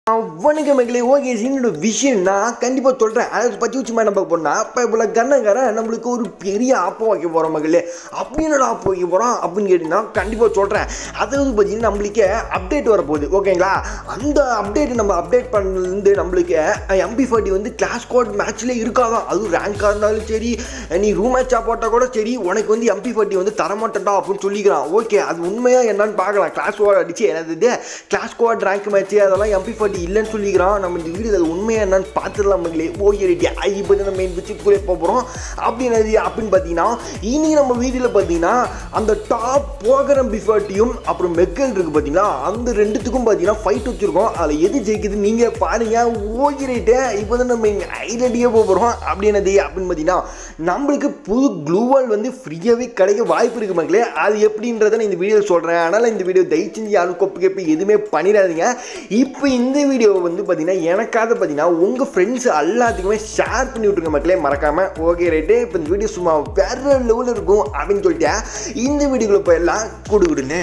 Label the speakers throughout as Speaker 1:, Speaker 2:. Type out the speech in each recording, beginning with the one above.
Speaker 1: வணக்கம் மக்களே ஓகே என்னோட விஷயம் நான் கண்டிப்பாக சொல்கிறேன் அதை பற்றி வச்சு மேடம் பார்க்க போனால் அப்போ இப்போ கண்ணக்காரன் நம்மளுக்கு ஒரு பெரிய ஆப்போ வைக்க போகிறோம் மக்களே அப்படி என்னடா ஆப்போ வைக்க போகிறோம் அப்படின்னு கேட்டிங்கன்னா கண்டிப்பாக சொல்கிறேன் அதாவது பார்த்தீங்கன்னா நம்மளுக்கு அப்டேட் வரப்போகுது ஓகேங்களா அந்த அப்டேட் நம்ம அப்டேட் பண்ணலேருந்து நம்மளுக்கு எம்பி ஃபார்ட்டி வந்து கிளாஸ் கோட் மேட்ச்லேயே இருக்காதான் அதுவும் ரேங்காக இருந்தாலும் சரி நீ ரூம் மேட்சாக போட்டால் கூட சரி உனக்கு வந்து எம்பி ஃபார்ட்டி வந்து தரமாட்டேன்டா அப்படின்னு சொல்லிக்கிறான் ஓகே அது உண்மையாக என்னன்னு பார்க்கலாம் கிளாஸ் கோட் அடிச்சு என்னது கிளாஸ் கோட் ரேங்க் மேட்ச் அதெல்லாம் எம்பி ஃபார்ட்டி இல்லைன்னு சொல்லிக்கிறான் நம்ம இந்த வீடியோ அது உண்மையாக என்னன்னு பார்த்துடலாம் மக்களே ஓகே ரெடி இப்போ நம்ம மெயின் பிச்சுக்குள்ளே போகிறோம் அப்படின்னது அப்படின்னு பார்த்தீங்கன்னா இனி நம்ம வீடியோவில் பார்த்தீங்கன்னா அந்த டாப் போகிறம் பிஃபார்ட்டியும் அப்புறம் மெக்கல் இருக்குது பார்த்தீங்களா அந்த ரெண்டுத்துக்கும் பார்த்தீங்கன்னா ஃபைட் வச்சுருக்கோம் அதில் எது ஜெயிக்குது நீங்கள் பாருங்க ஓகே ரைட்டு இப்போ தான் நம்ம இங்கே ஐலடியே போகிறோம் அப்படின்னது அப்படின்னு பார்த்தீங்கன்னா நம்மளுக்கு புது க்ளூவால் வந்து ஃப்ரீயாகவே கிடைக்க வாய்ப்பு இருக்குது மக்களே அது எப்படின்றத நான் இந்த வீடியோவில் சொல்கிறேன் அதனால் இந்த வீடியோ தயவு செஞ்சு யாரும் கொப்பு கேப்பு எதுவுமே பண்ணிடாதீங்க இப்போ இந்த வீடியோ வந்து பார்த்தீங்கன்னா எனக்காக பார்த்தீங்கன்னா உங்கள் ஃப்ரெண்ட்ஸ் எல்லாத்துக்குமே ஷேர் பண்ணி விட்ருங்க மக்களே மறக்காமல் ஓகே ரைட்டு இப்போ இந்த வீடியோ சும்மா வேற லெவலில் இருக்கும் அப்படின்னு சொல்லிட்டு இந்த வீடியோக்குள்ளே போயிடலாம் கொடுக்குடுன்னு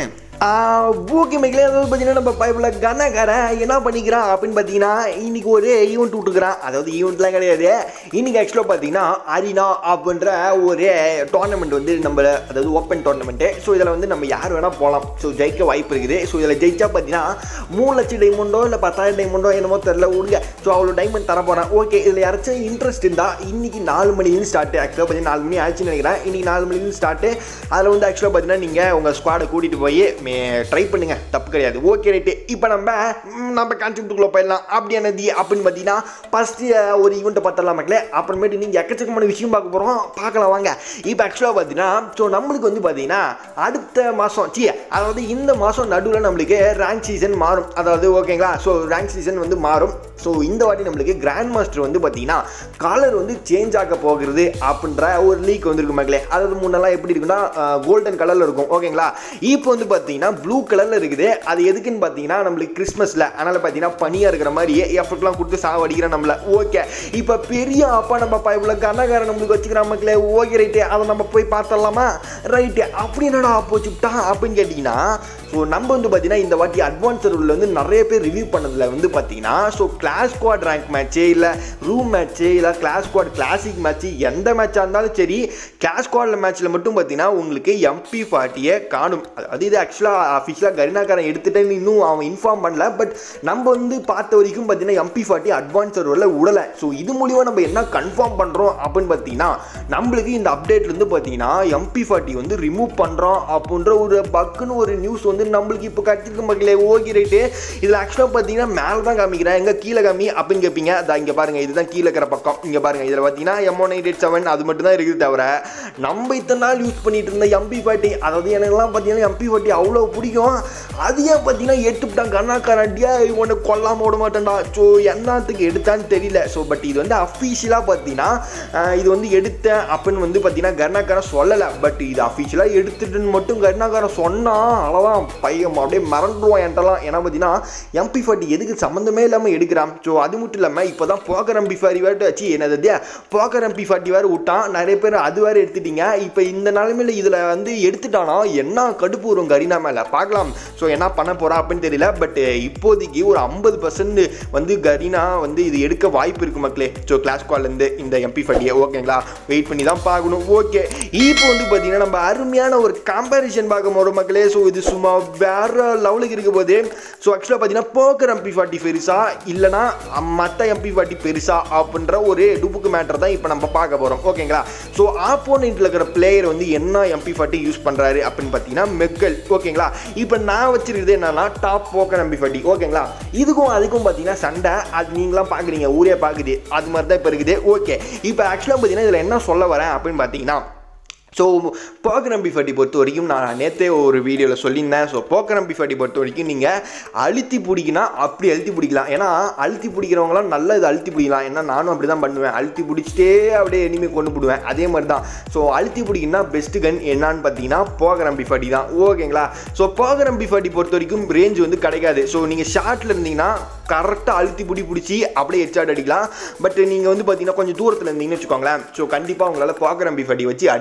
Speaker 1: ஓகே மக்களே அதாவது பார்த்தீங்கன்னா நம்ம பைப்பில் கண்ணக்காரன் என்ன பண்ணிக்கிறான் அப்படின்னு பார்த்தீங்கன்னா இன்னைக்கு ஒரு ஈவெண்ட் விட்டுக்கிறான் அதாவது ஈவெண்ட்லாம் கிடையாது இன்னைக்கு ஆக்சுவலாக பார்த்தீங்கன்னா அரினா அப்படின்ற ஒரு டோர்னமெண்ட் வந்து நம்ம அதாவது ஓப்பன் டோர்னமெண்ட்டு ஸோ இதில் வந்து நம்ம யார் வேணால் போகலாம் ஸோ ஜெயிக்க வாய்ப்பு இருக்குது ஸோ இதில் ஜெயிச்சா பார்த்தீங்கன்னா மூணு லட்சம் டைமண்டோ இல்லை பத்தாயிரம் டைமண்டோ என்னமோ தெரில விடுங்க ஸோ அவ்வளோ டைமண்ட் தர போகிறேன் ஓகே இதில் யாராச்சும் இன்ட்ரெஸ்ட் இருந்தால் இன்னைக்கு நாலு மணிலேருந்து ஸ்டார்ட் ஆக்சுவலாக பார்த்தீங்கன்னா நாலு மணி ஆச்சுன்னு நினைக்கிறேன் இன்னைக்கு நாலு மணிலேருந்து ஸ்டார்ட்டு அதில் வந்து ஆக்சுவலாக பார்த்தீங்கன்னா நீங்கள் உங்கள் ஸ்குவாடை கூட்டிகிட்டு போய் ட்ரை பண்ணுங்க தப்பு கிடையாது ஓகே ரைட்டு இப்போ நம்ம ம், நம்ம கான்செப்ட்டுக்குள்ளே போயிடலாம் அப்படியானது அப்படின்னு பார்த்தீங்கன்னா ஃபஸ்ட்டு ஒரு ஈவெண்ட்டை பார்த்துடலாம் மக்களே அப்புறமேட்டு நீங்கள் எக்கச்சக்கமான விஷயம் பார்க்க போகிறோம் பார்க்கலாம் வாங்க இப்போ ஆக்சுவலாக பார்த்தீங்கன்னா ஸோ நம்மளுக்கு வந்து பார்த்தீங்கன்னா அடுத்த மாதம் சி அதாவது இந்த மாதம் நடுவில் நம்மளுக்கு ரேங்க் சீசன் மாறும் அதாவது ஓகேங்களா ஸோ ரேங்க் சீசன் வந்து மாறும் ஸோ இந்த வாட்டி நம்மளுக்கு கிராண்ட் மாஸ்டர் வந்து பார்த்தீங்கன்னா கலர் வந்து சேஞ்ச் ஆக போகிறது அப்படின்ற ஒரு லீக் வந்திருக்கு மக்களே அதாவது முன்னெல்லாம் எப்படி இருக்குன்னா கோல்டன் கலரில் இருக்கும் ஓகேங்களா இப்போ வந்து பார்த்தீங்கன்னா ப்ளூ கலரில் இருக்குது அது எதுக்குன்னு பார்த்தீங்கன்னா நம்மளுக்கு கிறிஸ்மஸில் அதனால் பார்த்தீங்கன்னா பனியாக இருக்கிற மாதிரி எஃபர்ட்லாம் கொடுத்து சாவடிக்கிற நம்மள ஓகே இப்போ பெரிய அப்பா நம்ம பைப்பில் கண்ணகாரன் நம்மளுக்கு வச்சுக்கிற மக்களே ஓகே ரைட்டு அதை நம்ம போய் பார்த்தரலாமா ரைட்டு அப்படி என்னடா போச்சுட்டா அப்படின்னு கேட்டிங்கன்னா ஸோ நம்ம வந்து பார்த்தீங்கன்னா இந்த வாட்டி அட்வான்ஸ் சர்வில் வந்து நிறைய பேர் ரிவ்யூ பண்ணதில் வந்து பார்த்தீங்கன்னா so clash squad rank match இல்லை ரூம் மேட்ச்சு இல்லை கிளாஸ் ஸ்குவாட் கிளாசிக் மேட்ச்சு எந்த மேட்சாக இருந்தாலும் சரி கிளாஸ் ஸ்குவாட் மேட்ச்சில் மட்டும் பார்த்தீங்கன்னா உங்களுக்கு எம்பி ஃபார்ட்டியை காணும் அது இது ஆக்சுவலாக அஃபிஷியலாக கரினாக்காரன் எடுத்துட்டேன்னு இன்னும் அவன் இன்ஃபார்ம் பண்ணல பட் நம்ம வந்து பார்த்த வரைக்கும் பார்த்தீங்கன்னா எம்பி ஃபார்ட்டி அட்வான்ஸ் சர்வரில் விடலை ஸோ இது மூலிமா நம்ம என்ன கன்ஃபார்ம் பண்ணுறோம் அப்படின்னு பார்த்தீங்கன்னா நம்மளுக்கு இந்த அப்டேட்லேருந்து பார்த்தீங்கன்னா எம்பி ஃபார்ட்டி வந்து ரிமூவ் பண்ணுறோம் அப்படின்ற ஒரு பக்குன்னு ஒரு நியூஸ் வந்து நம்மளுக்கு இப்போ கட்டிருக்க மக்களே ஓகே ரைட்டு இதில் ஆக்சுவலாக பார்த்தீங்கன்னா மேலே தான் காமிக்கிறேன் எங்கே கீழே காமி அப்படின்னு கேட்பீங்க அதான் இங்கே பாருங்கள் இதுதான் கீழே இருக்கிற பக்கம் இங்கே பாருங்கள் இதில் பார்த்தீங்கன்னா எம்ஓ நைன் எயிட் செவன் அது மட்டும் தான் இருக்குது தவிர நம்ம இத்தனை நாள் யூஸ் பண்ணிட்டு இருந்த எம்பி ஃபார்ட்டி அதாவது எனக்குலாம் பார்த்தீங்கன்னா எம்பி ஃபார்ட்டி அவ்வளோ பிடிக்கும் அது ஏன் பார்த்தீங்கன்னா எடுத்துட்டான் கண்ணாக்காரண்டியா உன்னை கொல்லாம விட மாட்டேன்டா ஸோ என்னத்துக்கு எடுத்தான்னு தெரியல ஸோ பட் இது வந்து அஃபீஷியலாக பார்த்தீங்கன்னா அஹ், இது வந்து எடுத்தேன் அப்படின்னு வந்து பார்த்தீங்கன்னா கருணாக்காரன் சொல்லலை பட் இது அஃபீஷியலாக எடுத்துட்டுன்னு மட்டும் கருணாக்காரன் சொன்னால் அவ்வளோதான் பையன் அப்படியே மறந்துடுவான் என்கிட்டலாம் ஏன்னா பார்த்தீங்கன்னா எம்பி ஃபார்ட்டி எதுக்கு சம்மந்தமே இல்லாமல் எடுக்கிறான் ஸோ அது மட்டும் இல்லாமல் இப்போ தான் போக்கர் எம்பி ஃபார்ட்டி வேறு வச்சு என்னது போக்கர் எம்பி ஃபார்ட்டி வேறு விட்டான் நிறைய பேர் அது வேறு எடுத்துட்டீங்க இப்போ இந்த நிலைமையில் இதில் வந்து எடுத்துட்டானா என்ன கடுப்பு வரும் கரீனா மேலே பார்க்கலாம் ஸோ என்ன பண்ண போகிறா அப்படின்னு தெரியல பட் இப்போதைக்கு ஒரு ஐம்பது பர்சன்ட் வந்து கரீனா வந்து இது எடுக்க வாய்ப்பு இருக்குது மக்களே ஸோ கிளாஸ் கால்லேருந்து இந்த எம்பி ஃபட்டியை ஓகேங்களா வெயிட் பண்ணி தான் பார்க்கணும் ஓகே இப்போ வந்து பார்த்தீங்கன்னா நம்ம அருமையான ஒரு கம்பேரிசன் பார்க்க போகிறோம் மக்களே ஸோ இது சும்மா வேற லெவலுக்கு இருக்க போது ஸோ ஆக்சுவலாக பார்த்தீங்கன்னா போக்கர் எம்பி ஃபார்ட்டி பெருசா இல்லைனா மற்ற எம்பி ஃபார்ட்டி பெருசா அப்படின்ற ஒரு டுபுக்கு மேட்டர் தான் இப்போ நம்ம பார்க்க போகிறோம் ஓகேங்களா ஸோ ஆப்போனண்ட்டில் இருக்கிற பிளேயர் வந்து என்ன எம்பி ஃபார்ட்டி யூஸ் பண்ணுறாரு அப்படின்னு பார்த்தீங்கன்னா மெக்கல் ஓகேங்களா இப்போ நான் வச்சிருக்கிறது என்னன்னா டாப் போக்கர் எம்பி ஃபார்ட்டி ஓகேங்களா இதுக்கும் அதுக்கும் பார்த்தீங்கன்னா சண்டை அது நீங்களாம் பார்க்குறீங்க ஊரே பார்க்குது அது மாதிரி தான் இப்போ இருக்குது ஓகே இப்போ ஆக்சுவலாக பார்த்தீங்கன்னா இதில் என்ன சொல்ல வரேன் அப்படின்னு பார்த்தீங்கன்னா ஸோ போக்கரம்பி ஃபட்டி பொறுத்த வரைக்கும் நான் நேற்றே ஒரு வீடியோவில் சொல்லியிருந்தேன் ஸோ போக்கரம்பி ஃபட்டி பொறுத்த வரைக்கும் நீங்கள் அழுத்தி பிடிக்கினா அப்படி அழுத்தி பிடிக்கலாம் ஏன்னா அழுத்தி பிடிக்கிறவங்களாம் நல்லா இது அழுத்தி பிடிக்கலாம் ஏன்னா நானும் அப்படி தான் பண்ணுவேன் அழுத்தி பிடிச்சிட்டே அப்படியே எனிமே கொண்டு போடுவேன் அதே மாதிரி தான் ஸோ அழுத்தி பிடிக்கினா பெஸ்ட் கன் என்னான்னு பார்த்தீங்கன்னா போகரம்பி ஃபட்டி தான் ஓகேங்களா ஸோ போகரம்பி ஃபட்டி பொறுத்த வரைக்கும் ரேஞ்ச் வந்து கிடைக்காது ஸோ நீங்கள் ஷார்ட்டில் இருந்தீங்கன்னா கரெக்டாக அழுத்தி பிடி பிடிச்சி அப்படியே ஹெட்ஷாட் அடிக்கலாம் பட் நீங்கள் வந்து பார்த்தீங்கன்னா கொஞ்சம் தூரத்தில் இருந்தீங்கன்னு வச்சுக்கோங்களேன் ஸோ கண்டிப்பாக உங்களால் போகரம்பி ஃபட்டி வச்சு அடிக்க முடியாது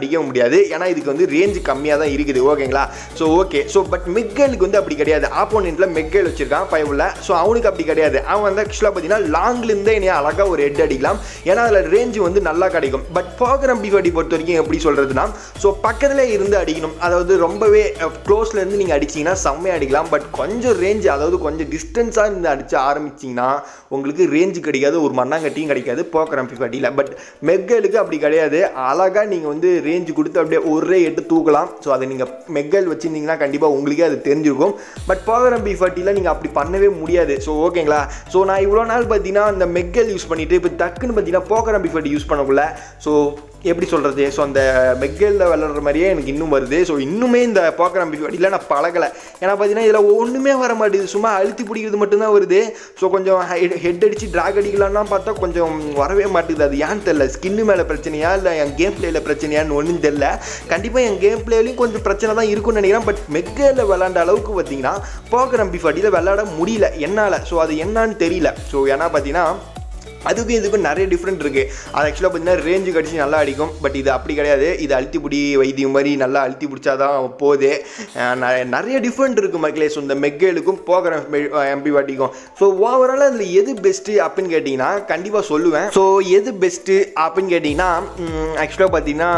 Speaker 1: முடியாது ஏன்னா இதுக்கு வந்து ரேஞ்ச் கம்மியாக தான் இருக்குது ஓகேங்களா ஸோ ஓகே ஸோ பட் மெக்கேலுக்கு வந்து அப்படி கிடையாது ஆப்போனண்ட்டில் மெக்கேல் வச்சிருக்கான் பயவுல ஸோ அவனுக்கு அப்படி கிடையாது அவன் வந்து ஆக்சுவலாக பார்த்தீங்கன்னா லாங்லேருந்தே என்னைய அழகாக ஒரு ஹெட் அடிக்கலாம் ஏன்னா அதில் ரேஞ்சு வந்து நல்லா கிடைக்கும் பட் போகிற பிஃபாடி பொறுத்த வரைக்கும் எப்படி சொல்கிறதுனா ஸோ பக்கத்தில் இருந்து அடிக்கணும் அதாவது ரொம்பவே க்ளோஸில் இருந்து நீங்கள் அடிச்சிங்கன்னா செம்மையாக அடிக்கலாம் பட் கொஞ்சம் ரேஞ்ச் அதாவது கொஞ்சம் டிஸ்டன்ஸாக இருந்து அடிச்சு ஆரம்பிச்சிங்கன்னா உங்களுக்கு ரேஞ்சு கிடைக்காது ஒரு மண்ணாங்கட்டியும் கிடைக்காது போக்கிற பிஃபாட்டியில் பட் மெக்கலுக்கு அப்படி கிடையாது அழகாக நீங்கள் வந்து ரேஞ்சு கொடுத்து அப்படியே ஒரே எட்டு தூக்கலாம் ஸோ அதை நீங்கள் மெக்கல் வச்சுருந்தீங்கன்னா கண்டிப்பாக உங்களுக்கே அது தெரிஞ்சிருக்கும் பட் போகிற பிஃபாட்டியில் நீங்கள் அப்படி பண்ணவே முடியாது ஸோ ஓகேங்களா ஸோ நான் இவ்வளோ நாள் பார்த்தீங்கன்னா இந்த மெக்கல் யூஸ் பண்ணிவிட்டு இப்போ டக்குன்னு பார்த்தீங்கன்னா போக்கிற பிஃபாட்டி யூஸ் பண்ணக்குள்ள ஸோ எப்படி சொல்கிறது ஸோ அந்த மெக்கலில் விளாட்ற மாதிரியே எனக்கு இன்னும் வருது ஸோ இன்னுமே இந்த போக்கிற பிஃபாட்டியில் நான் பழகலை ஏன்னா பார்த்தீங்கன்னா இதில் ஒன்றுமே வர மாட்டேங்குது சும்மா அழுத்தி பிடிக்கிறது மட்டும்தான் வருது ஸோ கொஞ்சம் ஹெட் அடித்து ட்ராக் அடிக்கலாம்னா பார்த்தா கொஞ்சம் வரவே மாட்டேங்குது அது ஏன்னு தெரில ஸ்கின்னு மேலே பிரச்சனையா இல்லை என் கேம் பிளேயில் பிரச்சனையான்னு ஒன்றும் தெரில கண்டிப்பாக என் கேம் பிளேலையும் கொஞ்சம் பிரச்சனை தான் இருக்கும்னு நினைக்கிறேன் பட் மெக்கலில் விளாண்ட அளவுக்கு பார்த்தீங்கன்னா போக்கிற பிஃபாட்டியில் விளாட முடியல என்னால் ஸோ அது என்னன்னு தெரியல ஸோ ஏன்னா பார்த்தீங்கன்னா அதுக்கும் இதுக்கும் நிறைய டிஃப்ரெண்ட் இருக்குது அது ஆக்சுவலாக பார்த்தீங்கன்னா ரேஞ்சு கடிச்சு நல்லா அடிக்கும் பட் இது அப்படி கிடையாது இது அழுத்தி பிடி வைத்தியம் மாதிரி நல்லா அழுத்தி பிடிச்சாதான் போகுது அஹ் ந- நிறைய டிஃப்ரெண்ட் இருக்குது மக்களே ஸோ இந்த மெக்கேலுக்கும் போகிற எம்பி வாட்டிக்கும் ஸோ ஓவராலாக அதில் எது பெஸ்ட்டு அப்படின்னு கேட்டிங்கன்னா கண்டிப்பாக சொல்லுவேன் ஸோ எது பெஸ்ட்டு அப்படின்னு கேட்டிங்கன்னா ஆக்சுவலாக பார்த்தீங்கன்னா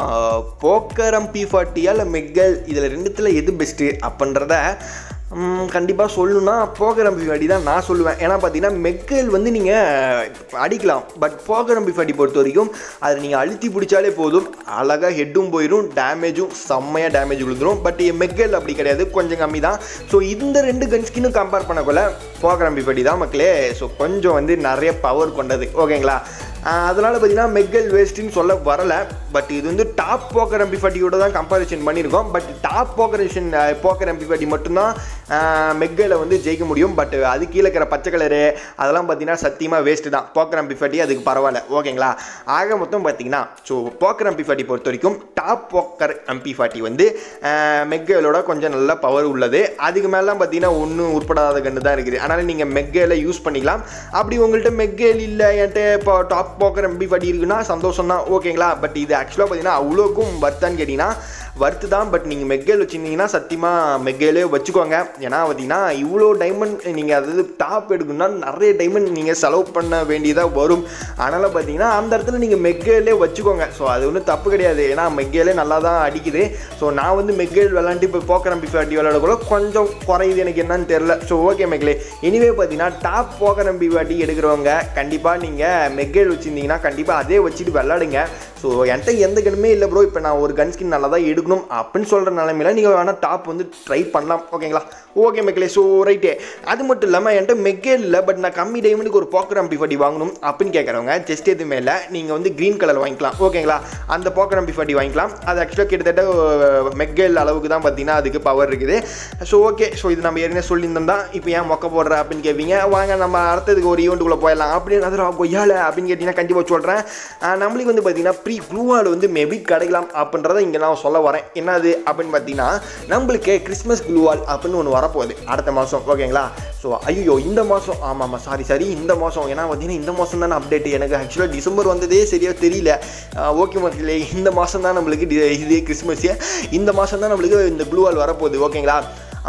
Speaker 1: போக்கரம் பி ஃபார்ட்டியா இல்லை மெக்கல் இதில் ரெண்டுத்தில் எது பெஸ்ட்டு அப்படின்றத கண்டிப்பாக சொல்லணும்னா போகரம்பி அடி தான் நான் சொல்லுவேன் ஏன்னா பார்த்தீங்கன்னா மெக்கல் வந்து நீங்கள் அடிக்கலாம் பட் போகரம்பி அடி பொறுத்த வரைக்கும் அதை நீங்கள் அழுத்தி பிடிச்சாலே போதும் அழகாக ஹெட்டும் போயிடும் டேமேஜும் செம்மையாக டேமேஜ் விழுந்துரும் பட் மெக்கல் அப்படி கிடையாது கொஞ்சம் கம்மி தான் ஸோ இந்த ரெண்டு கன்ஸ்கினும் கம்பேர் பண்ணக்குள்ள போகரம்பி படி தான் மக்களே ஸோ கொஞ்சம் வந்து நிறைய பவர் கொண்டது ஓகேங்களா அதனால் பார்த்தீங்கன்னா மெக்கல் வேஸ்ட்டுன்னு சொல்ல வரல பட் இது வந்து டாப் போக்கர் எம்பி ஃபார்ட்டியோட தான் கம்பேரிஷன் பண்ணியிருக்கோம் பட் டாப் போக்கரேஷன் போக்கர் எம்பி ஃபார்ட்டி மட்டும்தான் மெக்கலை வந்து ஜெயிக்க முடியும் பட் அது கீழே இருக்கிற பச்சை கலரு அதெல்லாம் பார்த்தீங்கன்னா சத்தியமாக வேஸ்ட்டு தான் போக்கர் எம்பி ஃபார்ட்டி அதுக்கு பரவாயில்ல ஓகேங்களா ஆக மொத்தம் பார்த்தீங்கன்னா ஸோ போக்கர் எம்பி ஃபார்ட்டி பொறுத்த வரைக்கும் டாப் போக்கர் எம்பி ஃபார்ட்டி வந்து மெக்கலோட கொஞ்சம் நல்ல பவர் உள்ளது அதுக்கு மேலாம் பார்த்தீங்கன்னா ஒன்றும் உட்படாத கன்று தான் இருக்குது அதனால் நீங்கள் மெக்கேல யூஸ் பண்ணிக்கலாம் அப்படி உங்கள்கிட்ட மெக்கேல் இல்லை என்கிட்ட இப்போ டாப் போக்கர் எம்பி ஃபார்ட்டி இருக்குன்னா சந்தோஷம் தான் ஓகேங்களா பட் இது ஆக்சுவலாக பார்த்தீங்கன்னா அவ்வளோக்கும் வர்த்தான்னு கேட்டிங்கன்னா வர்த்து தான் பட் நீங்கள் மெக்கேல் வச்சுருந்தீங்கன்னா சத்தியமாக மெக்கேலே வச்சுக்கோங்க ஏன்னா பார்த்தீங்கன்னா இவ்வளோ டைமண்ட் நீங்கள் அதாவது டாப் எடுக்கணும்னா நிறைய டைமண்ட் நீங்கள் செலவு பண்ண வேண்டியதாக வரும் அதனால் பார்த்தீங்கன்னா அந்த இடத்துல நீங்கள் மெக்கேலே வச்சுக்கோங்க ஸோ அது ஒன்றும் தப்பு கிடையாது ஏன்னா மெக்கேலே நல்லா தான் அடிக்குது ஸோ நான் வந்து மெக்கேல் விளாண்டு இப்போ போக்கரம் பிஃபாட்டி விளையாடக்குள்ள கொஞ்சம் குறையுது எனக்கு என்னன்னு தெரில ஸோ ஓகே மெக்கலே எனிவே பார்த்தீங்கன்னா டாப் போக்கரம் பிஃபாட்டி எடுக்கிறவங்க கண்டிப்பாக நீங்கள் மெக்கேல் வச்சுருந்தீங்கன்னா கண்டிப்பாக அதே வச்சுட்டு விளாடுங்க ஸோ என்கிட்ட எந்த கனுமே இல்லை ப்ரோ இப்போ நான் ஒரு கன் ஸ்கின் நல்லா தான் எடுக்கணும் அப்படின்னு சொல்கிற நிலமையில நீங்கள் வேணால் டாப் வந்து ட்ரை பண்ணலாம் ஓகேங்களா ஓகே மெக்கலே ஸோ ரைட்டு அது மட்டும் இல்லாமல் என்கிட்ட மெக்கே இல்லை பட் நான் கம்மி டைமண்டுக்கு ஒரு போக்கர் அம்பிஃபாட்டி வாங்கணும் அப்படின்னு கேட்குறவங்க ஜஸ்ட் எதுவுமே இல்லை நீங்கள் வந்து க்ரீன் கலர் வாங்கிக்கலாம் ஓகேங்களா அந்த போக்கர் அம்பிஃபாட்டி வாங்கிக்கலாம் அது ஆக்சுவலாக கிட்டத்தட்ட மெக்கேல் அளவுக்கு தான் பார்த்தீங்கன்னா அதுக்கு பவர் இருக்குது ஸோ ஓகே ஸோ இது நம்ம ஏற்கனவே சொல்லியிருந்தோம் தான் இப்போ ஏன் மொக்க போடுற அப்படின்னு கேட்பீங்க வாங்க நம்ம அடுத்ததுக்கு ஒரு ஈவெண்ட்டுக்குள்ளே போயிடலாம் அப்படின்னு அது கொய்யால அப்படின்னு கேட்டிங்கன்னா கண்டிப்பாக சொல்கிறேன் நம்மளுக்கு வந்து பார்த்தீங்கன்னா ப்ரீ க்ளூவால் வந்து மேபி கிடைக்கலாம் அப்படின்றத இங்கே நான் சொல்ல வரேன் என்னது அப்படின்னு பார்த்தீங்கன்னா நம்மளுக்கு கிறிஸ்மஸ் க்ளூவால் அப்படின்னு ஒன்று வரப்போகுது அடுத்த மாதம் ஓகேங்களா ஸோ ஐயோ இந்த மாதம் ஆமாம் ஆமாம் சாரி சாரி இந்த மாதம் ஏன்னா பார்த்தீங்கன்னா இந்த மாதம் தானே அப்டேட் எனக்கு ஆக்சுவலாக டிசம்பர் வந்ததே சரியாக தெரியல ஓகே மக்களே இந்த மாதம் தான் நம்மளுக்கு டி- இது கிறிஸ்மஸே இந்த மாதம் தான் நம்மளுக்கு இந்த க்ளூவால் வரப்போகுது ஓகேங்களா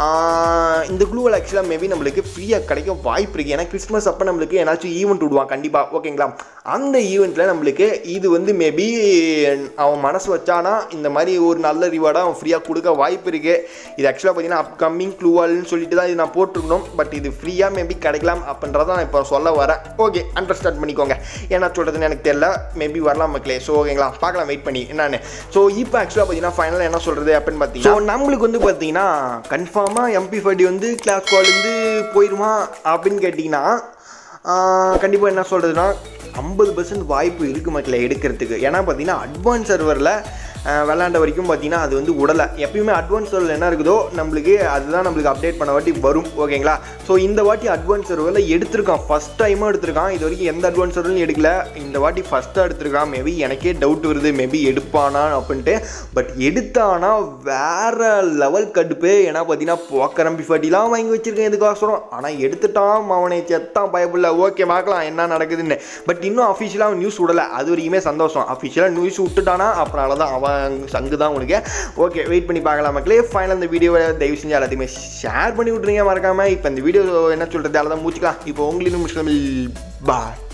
Speaker 1: ஆஹ் இந்த க்ளூவல் ஆக்சுவலாக மேபி நம்மளுக்கு ஃப்ரீயாக கிடைக்க வாய்ப்பு இருக்குது ஏன்னா கிறிஸ்மஸ் அப்போ நம்மளுக்கு ஏதாச்சும் ஈவெண்ட் விடுவான் கண்டிப்பாக ஓகேங்களா அந்த ஈவெண்ட்டில் நம்மளுக்கு இது வந்து மேபி அவன் மனசு வச்சானா இந்த மாதிரி ஒரு நல்ல ரிவார்டாக அவன் ஃப்ரீயாக கொடுக்க வாய்ப்பு இருக்குது இது ஆக்சுவலாக பார்த்தீங்கன்னா அப்கமிங் க்ளூவால்னு சொல்லிட்டு தான் இது நான் போட்டிருக்கணும் பட் இது ஃப்ரீயாக மேபி கிடைக்கலாம் அப்படின்றத நான் இப்போ சொல்ல வரேன் ஓகே அண்டர்ஸ்டாண்ட் பண்ணிக்கோங்க என்ன சொல்கிறதுன்னு எனக்கு தெரியல மேபி வரலாம் மக்களே ஸோ ஓகேங்களா பார்க்கலாம் வெயிட் பண்ணி என்னன்னு ஸோ இப்போ ஆக்சுவலாக பார்த்தீங்கன்னா ஃபைனலாக என்ன சொல்கிறது அப்படின்னு பார்த்தீங்கன்னா ஸோ நம்மளுக்கு வந்து பார்த்தீங்கன்னா கன்ஃபார்மாக எம்பி ஃபடி வந்து கிளாஸ் கால்லேருந்து போயிடுமா அப்படின்னு கேட்டிங்கன்னா கண்டிப்பாக என்ன சொல்கிறதுனா ஐம்பது பர்சன்ட் வாய்ப்பு இருக்குது மக்களை எடுக்கிறதுக்கு ஏன்னா பார்த்தீங்கன்னா அட்வான்ஸ் சர்வரில் விளாண்ட வரைக்கும் பார்த்தீங்கன்னா அது வந்து உடலை எப்பயுமே அட்வான்ஸ் சர்வரில் என்ன இருக்குதோ நம்மளுக்கு அதுதான் நம்மளுக்கு அப்டேட் பண்ண வாட்டி வரும் ஓகேங்களா ஸோ இந்த வாட்டி அட்வான்ஸ் சர்வரில் எடுத்திருக்கான் ஃபஸ்ட் டைமாக எடுத்திருக்கான் இது வரைக்கும் எந்த அட்வான்ஸ் சர்வரும் எடுக்கல இந்த வாட்டி ஃபஸ்ட்டாக எடுத்திருக்கான் மேபி எனக்கே டவுட் வருது மேபி எடுப்பானா அப்படின்ட்டு பட் எடுத்தானா வேற லெவல் கடுப்பு ஏன்னா பார்த்தீங்கன்னா போக்கரம்பி ஃபட்டிலாம் வாங்கி வச்சிருக்கேன் இதுக்கோசரம் ஆனால் எடுத்துட்டான் அவனை செத்தான் பயப்புள்ள ஓகே பார்க்கலாம் என்ன நடக்குதுன்னு பட் இன்னும் அஃபிஷியலாக நியூஸ் விடலை அது வரைக்குமே சந்தோஷம் அஃபிஷியலாக நியூஸ் விட்டுட்டானா அப்புறம் தான் அவன் சங்கு தான் உங்களுக்கு ஓகே வெயிட் பண்ணி பார்க்கலாம் மக்களே ஃபைனல் இந்த வீடியோவை தயவு செஞ்சு எல்லாத்தையுமே ஷேர் பண்ணி விட்றீங்க மறக்காமல் இப்போ இந்த வீடியோ என்ன சொல்கிறது அதை தான் மூச்சுக்கலாம் இப்போ உங்களுக்கு முடிச்சுக்கலாம் பாய்